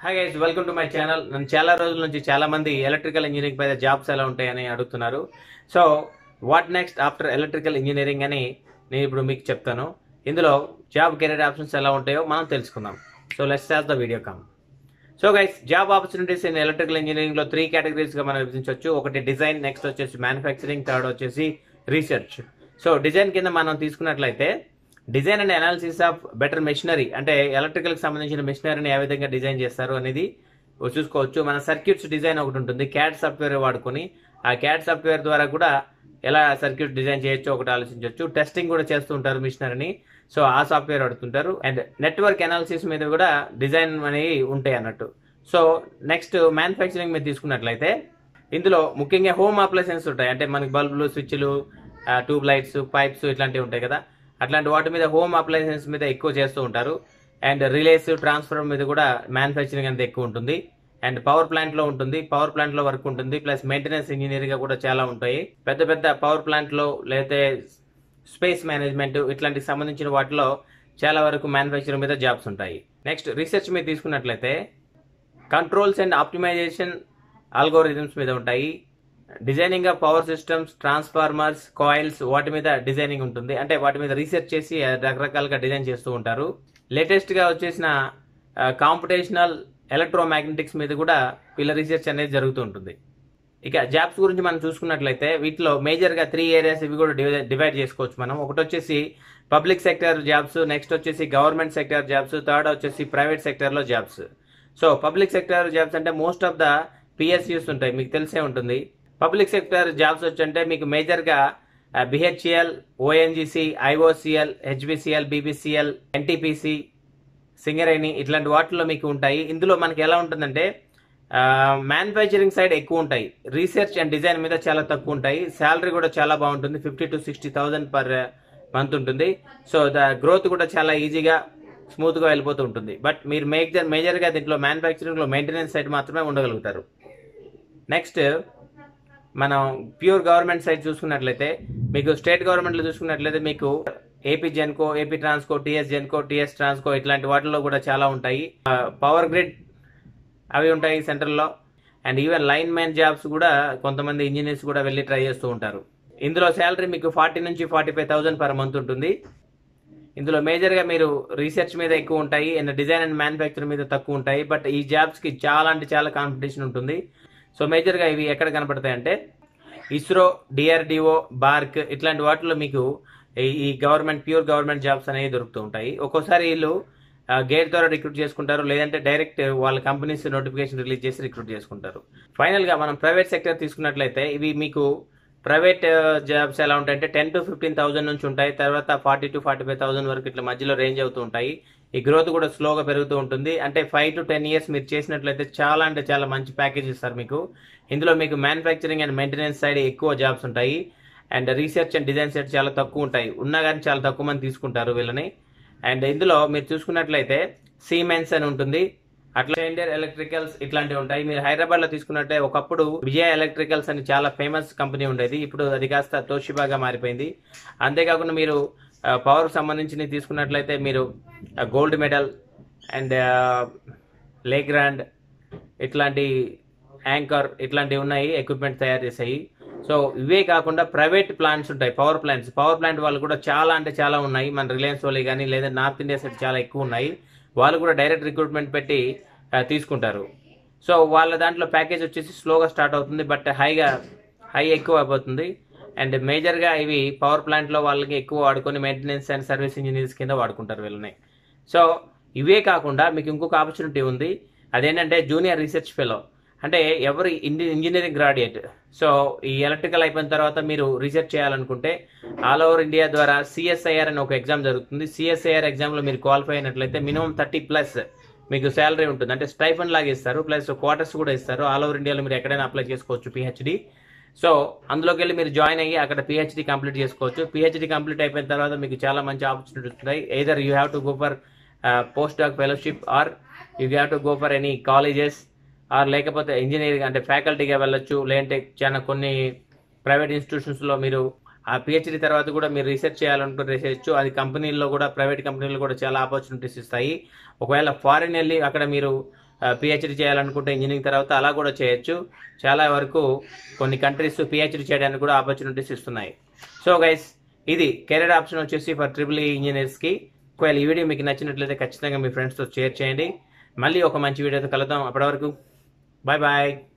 hi guys welcome to my channel నన్ను చాలా రోజుల నుంచి చాలా మంది ఎలక్ట్రికల్ ఇంజనీరింగ్ పైన జాబ్స్ ఎలా ఉంటాయని అడుగుతున్నారు so what next after electrical engineering అని నేను ఇప్పుడు మీకు చెప్తాను ఇందులో జాబ్ కెరీర్ ఆప్షన్స్ ఎలా ఉంటాయో మనం తెలుసుకుందాం so let's start the video come so guys job opportunities in electrical engineering లో త్రీ కేటగిరీస్ గా మనం విభజించవచ్చు ఒకటి డిజైన్ నెక్స్ట్ వచ్చేసి మ్యానుఫ్యాక్చరింగ్ థర్డ్ వచ్చేసి రీసెర్చ్ సో డిజైన్ కింద మనం తీసుకున్నట్లయితే design and analysis of better machinery అంటే ఎలక్ట్రికల్ కి సంబంధించిన మెషినరీని ఏ విధంగా డిజైన్ చేస్తారు అనేది చూసుకోవచ్చు మన సర్క్యూట్స్ డిజైన్ ఒకటి ఉంటుంది క్యాడ్ సాఫ్ట్వేర్ వాడుకొని ఆ క్యాడ్ సాఫ్ట్వేర్ ద్వారా కూడా ఎలా సర్క్యూట్ డిజైన్ చేయొచ్చో ఒకటి ఆలోచించవచ్చు టెస్టింగ్ కూడా చేస్తూ ఉంటారు మిషనరీని సో ఆ సాఫ్ట్వేర్ వాడుతుంటారు అండ్ నెట్వర్క్ అనాలిసిస్ మీద కూడా డిజైన్ అనేవి ఉంటాయి అన్నట్టు సో నెక్స్ట్ మ్యానుఫ్యాక్చరింగ్ మీద తీసుకున్నట్లయితే ఇందులో ముఖ్యంగా హోమ్ అప్లయన్సెస్ ఉంటాయి అంటే మనకి బల్బులు స్విచ్లు ట్యూబ్ లైట్స్ పైప్స్ ఇట్లాంటివి ఉంటాయి కదా అట్లాంటి వాటి మీద హోమ్ అప్లయన్సెస్ మీద ఎక్కువ చేస్తూ ఉంటారు అండ్ రిలేస్ ట్రాన్స్ఫర్ మీద కూడా మ్యానుఫ్యాక్చరింగ్ అంత ఎక్కువ ఉంటుంది అండ్ పవర్ ప్లాంట్ లో ఉంటుంది పవర్ ప్లాంట్ లో వర్క్ ఉంటుంది ప్లస్ మెయింటెనెన్స్ ఇంజనీర్ గా కూడా చాలా ఉంటాయి పెద్ద పెద్ద పవర్ ప్లాంట్ లో లేకపోతే స్పేస్ మేనేజ్మెంట్ ఇట్లాంటికి సంబంధించిన వాటిలో చాలా వరకు మ్యానుఫ్యాక్చరింగ్ మీద జాబ్స్ ఉంటాయి నెక్స్ట్ రీసెర్చ్ మీద తీసుకున్నట్లయితే కంట్రోల్స్ అండ్ ఆప్టిమైజేషన్ ఆల్గోరిథమ్స్ మీద ఉంటాయి designing of power systems transformers coils వాటి మీద డిజైనింగ్ ఉంటుంది అంటే వాటి మీద రీసెర్చ్ చేసి రకరకాలుగా డిజైన్ చేస్తూ ఉంటారు లేటెస్ట్ గా వచ్చేసిన కాంపిటేషనల్ ఎలక్ట్రోమాగ్నెటిక్స్ మీద కూడా వీళ్ళ రీసెర్చ్ అనేది జరుగుతూ ఉంటుంది ఇక జాబ్స్ గురించి మనం చూసుకున్నట్లయితే వీటిలో మేజర్ గా త్రీ ఏరియాస్ ఇవి కూడా డివైడ్ చేసుకోవచ్చు మనం ఒకటి వచ్చేసి పబ్లిక్ సెక్టర్ జాబ్స్ నెక్స్ట్ వచ్చేసి గవర్నమెంట్ సెక్టర్ జాబ్స్ థర్డ్ వచ్చేసి ప్రైవేట్ సెక్టర్ లో jobs so public sector jobs అంటే మోస్ట్ ఆఫ్ ద పిఎస్యూస్ ఉంటాయి మీకు తెలిసే ఉంటుంది పబ్లిక్ సెక్టర్ జాబ్స్ వచ్చంటే మీకు మేజర్ గా BHEL ONGC IOCL HPCL BPCL NTPC Singareni ఇట్లాంటి వాటిల్లో మీకు ఉంటాయి ఇందులో మనకి ఎలా ఉంటుందంటే మ్యానుఫ్యాక్చరింగ్ సైడ్ ఎక్కువ ఉంటాయి రీసెర్చ్ అండ్ డిజైన్ మీద చాలా తక్కువ ఉంటాయి శాలరీ కూడా చాలా బాగుంటుంది fifty to sixty thousand per month ఉంటుంది సో ద గ్రోత్ కూడా చాలా ఈజీగా స్మూత్ గా వెళ్ళిపోతూ ఉంటుంది బట్ మీరు మేజర్ మేజర్ గా దీంట్లో మ్యానుఫ్యాక్చరింగ్ లో మెయింటెనెన్స్ సైడ్ మాత్రమే ఉండగలుగుతారు నెక్స్ట్ మనం ప్యూర్ గవర్నమెంట్ సైడ్ చూసుకున్నట్లయితే మీకు స్టేట్ గవర్నమెంట్ లో చూసుకున్నట్లయితే మీకు AP Genco AP Transco TS Genco TS Transco ఇట్లాంటి వాటిల్లో కూడా చాలా ఉంటాయి పవర్ గ్రిడ్ అవి ఉంటాయి సెంట్రల్లో and even line man jobs కూడా కొంతమంది ఇంజనీర్స్ కూడా వెళ్ళి ట్రై చేస్తూ ఉంటారు ఇందులో శాలరీ మీకు ఫార్టీ నుంచి forty five thousand per month ఉంటుంది ఇందులో మేజర్గా మీరు రీసెర్చ్ మీద ఎక్కువ ఉంటాయి అండ్ డిజైన్ అండ్ మ్యానుఫ్యాక్చర్ మీద తక్కువ ఉంటాయి బట్ ఈ జాబ్స్కి చాలా అంటే చాలా కాంపిటీషన్ ఉంటుంది సో మేజర్గా ఇవి ఎక్కడ కనపడతాయి అంటే ఇస్రో డిఆర్డిఓ బార్క్ ఇట్లాంటి వాటిలో మీకు ఈ గవర్నమెంట్ ప్యూర్ గవర్నమెంట్ జాబ్స్ అనేవి దొరుకుతూ ఉంటాయి ఒక్కోసారి వీళ్ళు గేట్ ద్వారా రిక్రూట్ చేసుకుంటారు లేదంటే డైరెక్ట్ వాళ్ళ కంపెనీస్ నోటిఫికేషన్ రిలీజ్ చేసి రిక్రూట్ చేసుకుంటారు ఫైనల్ గా మనం ప్రైవేట్ సెక్టర్ తీసుకున్నట్లయితే ఇవి మీకు ప్రైవేట్ జాబ్స్ ఎలా ఉంటాయంటే టెన్ టు ఫిఫ్టీన్ థౌసండ్ నుంచి ఉంటాయి తర్వాత forty to forty five thousand వరకు ఇట్లా మధ్యలో రేంజ్ అవుతూ ఉంటాయి ఈ గ్రోత్ కూడా స్లోగా పెరుగుతూ ఉంటుంది అంటే ఫైవ్ టు టెన్ ఇయర్స్ మీరు చేసినట్లయితే చాలా అంటే చాలా మంచి ప్యాకేజ్ ఇస్తారు మీకు ఇందులో మీకు మ్యానుఫ్యాక్చరింగ్ అండ్ మెయింటెనెన్స్ సైడ్ ఎక్కువ జాబ్స్ ఉంటాయి and research and design side చాలా తక్కువ ఉంటాయి ఉన్నా కానీ చాలా తక్కువ మంది తీసుకుంటారు వీళ్ళని అండ్ ఇందులో మీరు చూసుకున్నట్లయితే సీమెన్స్ అని ఉంటుంది అట్లా ఇండియర్ ఎలక్ట్రికల్స్ ఇట్లాంటివి ఉంటాయి మీరు హైదరాబాద్ లో తీసుకున్నట్టే ఒకప్పుడు విజయ ఎలక్ట్రికల్స్ అని చాలా ఫేమస్ కంపెనీ ఉండేది ఇప్పుడు అది కాస్త తోషిబాగా మారిపోయింది అంతేకాకుండా మీరు పవర్ సంబంధించి తీసుకున్నట్లయితే మీరు గోల్డ్ మెడల్ అండ్ లేగ్రాండ్ ఇట్లాంటి యాంకర్ ఇట్లాంటివి ఉన్నాయి ఎక్విప్మెంట్ తయారు చేసాయి సో ఇవే కాకుండా ప్రైవేట్ ప్లాంట్స్ ఉంటాయి పవర్ ప్లాంట్స్ పవర్ ప్లాంట్ వాళ్ళు కూడా చాలా అంటే చాలా ఉన్నాయి మన రిలయన్స్ వాళ్ళు కానీ లేదా నార్త్ ఇండియా సైడ్ చాలా ఎక్కువ ఉన్నాయి వాళ్ళు కూడా డైరెక్ట్ రిక్రూట్మెంట్ పెట్టి తీసుకుంటారు సో వాళ్ళ దాంట్లో ప్యాకేజ్ వచ్చేసి స్లోగా స్టార్ట్ అవుతుంది బట్ హైగా హై ఎక్కువ అయిపోతుంది అండ్ మేజర్గా ఇవి పవర్ ప్లాంట్లో వాళ్ళకి ఎక్కువ వాడుకొని మెయింటెనెన్స్ అండ్ సర్వీస్ ఇంజనీర్స్ కింద వాడుకుంటారు వీళ్ళని సో ఇవే కాకుండా మీకు ఇంకొక ఆపర్చునిటీ ఉంది అదేంటంటే జూనియర్ రీసెర్చ్ ఫెలో అంటే ఎవరు ఇంజనీరింగ్ గ్రాడ్యుయేట్ సో ఈ ఎలక్ట్రికల్ అయిపోయిన తర్వాత మీరు రీసెర్చ్ చేయాలనుకుంటే ఆల్ ఓవర్ ఇండియా ద్వారా సిఎస్ఐఆర్ అని ఒక ఎగ్జామ్ జరుగుతుంది సిఎస్ఐఆర్ ఎగ్జామ్లో మీరు క్వాలిఫై అయినట్లయితే మినిమం థర్టీ ప్లస్ మీకు శాలరీ ఉంటుంది అంటే స్టైఫండ్ లాగా ఇస్తారు ప్లస్ క్వార్టర్స్ కూడా ఇస్తారు ఆల్ ఓవర్ ఇండియాలో మీరు ఎక్కడైనా అప్లై చేసుకోవచ్చు పిహెచ్డి సో అందులోకి వెళ్ళి మీరు జాయిన్ అయ్యి అక్కడ పిహెచ్డి కంప్లీట్ చేసుకోవచ్చు పిహెచ్డి కంప్లీట్ అయిపోయిన తర్వాత మీకు చాలా మంచి ఆపర్చునిటీ వస్తున్నాయి either you have to go for post doc fellowship or you have to go for any colleges or లేకపోతే ఇంజనీరింగ్ అంటే ఫ్యాకల్టీగా వెళ్ళొచ్చు లేదంటే చాలా కొన్ని ప్రైవేట్ ఇన్స్టిట్యూషన్స్లో మీరు ఆ పిహెచ్డి తర్వాత కూడా మీరు రీసెర్చ్ చేయాలనుకుంటే చేయొచ్చు అది కంపెనీల్లో కూడా ప్రైవేట్ కంపెనీల్లో కూడా చాలా ఆపర్చునిటీస్ ఇస్తాయి ఒకవేళ ఫారిన్ వెళ్ళి అక్కడ మీరు పిహెచ్డి చేయాలనుకుంటే ఇంజనీరింగ్ తర్వాత అలా కూడా చేయొచ్చు చాలా వరకు కొన్ని కంట్రీస్ పిహెచ్డి చేయడానికి కూడా ఆపర్చునిటీస్ ఇస్తున్నాయి సో గైస్ ఇది కెరీర్ ఆప్షన్ వచ్చేసి ఫర్ ట్రిపుల్ ఈ ఇంజనీర్స్కి ఒకవేళ ఈ వీడియో మీకు నచ్చినట్లయితే ఖచ్చితంగా మీ ఫ్రెండ్స్తో షేర్ చేయండి మళ్ళీ ఒక మంచి వీడియోతో కలుద్దాం అప్పటి వరకు బాయ్ బాయ్